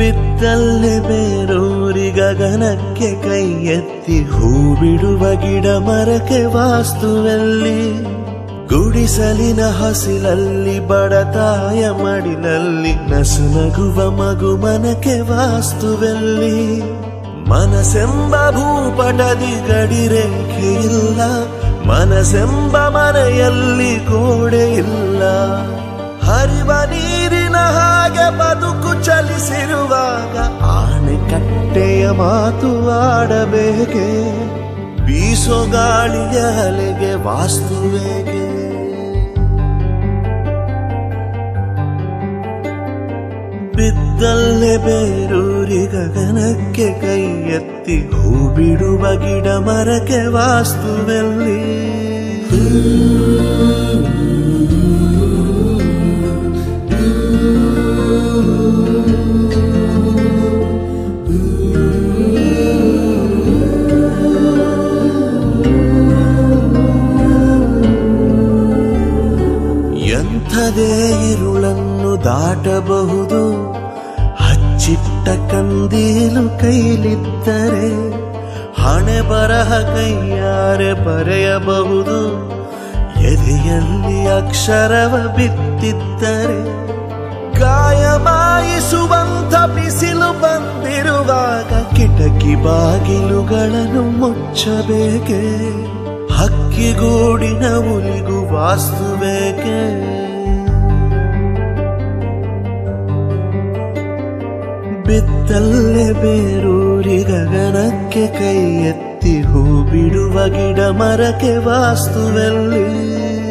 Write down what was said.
ಬಿದ್ದಲ್ಲೇ ಬೇರೂರಿ ಗಗನಕ್ಕೆ ಕೈ ಎತ್ತಿ ಹೂ ಬಿಡುವ ಗಿಡ ಮರಕ್ಕೆ ವಾಸ್ತುವೆಲ್ಲಿ ಗುಡಿಸಲಿನ ಹಸಿಲಲ್ಲಿ ಬಡತಾಯ ಮಡಿಲಲ್ಲಿ ನಸು ನಗುವ ಮಗು ಮನಕ್ಕೆ ವಾಸ್ತುವೆಲ್ಲಿ ಮನಸೆಂಬ ಭೂಪಟದಿ ಗಡಿರೇಖೆ ಇಲ್ಲ ಮನಸೆಂಬ ಮನೆಯಲ್ಲಿ ಗೋಡೆ ಇಲ್ಲ ಹರಿವ ನೀರಿನ ಹಾಗೆ ಬದುಕು ಚಲಿಸಿರುವಾಗ ಆಣೆಕಟ್ಟೆಯ ಮಾತು ಆಡಬೇಕೆ ಬೀಸೋ ಗಾಳಿಯ ಅಲೆಗೆ ವಾಸ್ತುವೇಗೆ ಬಿದ್ದಲ್ಲೇ ಬೇರೂರಿ ಗಗನಕ್ಕೆ ಕೈ ಎತ್ತಿ ಹೂ ಬಿಡುವ ಗಿಡ ಮರಕ್ಕೆ ವಾಸ್ತುವೆಲ್ಲಿ ಎಂಥದೇ ಇರುಳನ್ನು ದಾಟಬಹುದು ಹಚ್ಚಿಟ್ಟ ಕಂದೀಲು ಕೈಲಿದ್ದರೆ ಹಣೆ ಬರಹ ಕೈಯಾರೆ ಬರೆಯಬಹುದು ಎದೆಯಲ್ಲಿ ಅಕ್ಷರವ ಬಿತ್ತಿದ್ದರೆ ಗಾಯ ಮಾಯಿಸುವಂಥ ಬಿಸಿಲು ಬಂದಿರುವಾಗ ಕಿಟಕಿ ಬಾಗಿಲುಗಳನ್ನು ಮುಚ್ಚಬೇಕೆ ಹಕ್ಕಿಗೂಡಿನ ಉಲಿಗೂ ವಾಸ್ತುಬೇಕೆ ಬಿತ್ತಲ್ಲೇ ಬೇರೂರಿ ಗಗನಕ್ಕೆ ಕೈ ಎತ್ತಿ ಹೂ ಬಿಡುವ ಗಿಡ ಮರಕ್ಕೆ ವಾಸ್ತುವೆಲ್ಲಿ